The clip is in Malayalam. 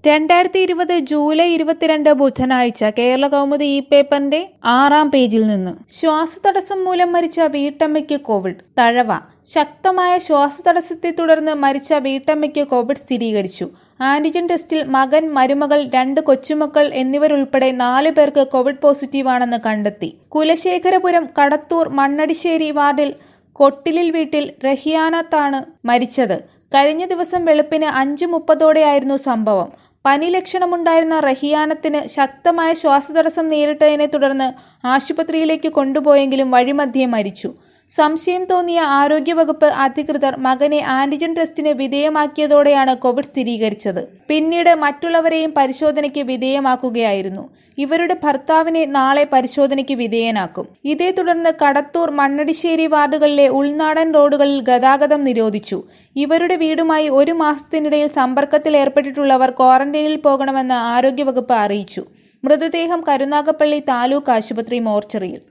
രണ്ടായിരത്തി ഇരുപത് ജൂലൈ ഇരുപത്തിരണ്ട് ബുധനാഴ്ച കേരള കൗമുദി ഇ പേപ്പറിന്റെ ആറാം പേജിൽ നിന്ന് ശ്വാസതടസ്സം മൂലം മരിച്ച വീട്ടമ്മയ്ക്ക് കോവിഡ് തഴവ ശക്തമായ ശ്വാസതടസ്സത്തെ തുടർന്ന് മരിച്ച വീട്ടമ്മയ്ക്ക് കോവിഡ് സ്ഥിരീകരിച്ചു ആന്റിജൻ ടെസ്റ്റിൽ മകൻ മരുമകൾ രണ്ട് കൊച്ചുമക്കൾ എന്നിവരുൾപ്പെടെ നാല് പേർക്ക് കോവിഡ് പോസിറ്റീവാണെന്ന് കണ്ടെത്തി കുലശേഖരപുരം കടത്തൂർ മണ്ണടിശ്ശേരി വാർഡിൽ കൊട്ടിലിൽ വീട്ടിൽ റഹിയാനത്താണ് മരിച്ചത് കഴിഞ്ഞ ദിവസം വെളുപ്പിന് അഞ്ച് മുപ്പതോടെയായിരുന്നു സംഭവം പനി ലക്ഷണമുണ്ടായിരുന്ന റഹിയാനത്തിന് ശക്തമായ ശ്വാസതടസ്സം നേരിട്ടതിനെ തുടർന്ന് ആശുപത്രിയിലേക്ക് കൊണ്ടുപോയെങ്കിലും വഴിമധ്യേ മരിച്ചു സംശയം തോന്നിയ ആരോഗ്യവകുപ്പ് അധികൃതർ മകനെ ആന്റിജൻ ടെസ്റ്റിന് വിധേയമാക്കിയതോടെയാണ് കോവിഡ് സ്ഥിരീകരിച്ചത് പിന്നീട് മറ്റുള്ളവരെയും പരിശോധനയ്ക്ക് വിധേയമാക്കുകയായിരുന്നു ഇവരുടെ ഭർത്താവിനെ നാളെ പരിശോധനയ്ക്ക് വിധേയനാക്കും ഇതേ തുടർന്ന് കടത്തൂർ മണ്ണടിശ്ശേരി വാർഡുകളിലെ ഉൾനാടൻ റോഡുകളിൽ ഗതാഗതം നിരോധിച്ചു ഇവരുടെ വീടുമായി ഒരു മാസത്തിനിടയിൽ സമ്പർക്കത്തിൽ ഏർപ്പെട്ടിട്ടുള്ളവർ ക്വാറന്റൈനിൽ പോകണമെന്ന് ആരോഗ്യവകുപ്പ് അറിയിച്ചു മൃതദേഹം കരുനാഗപ്പള്ളി താലൂക്ക് ആശുപത്രി മോർച്ചറിയിൽ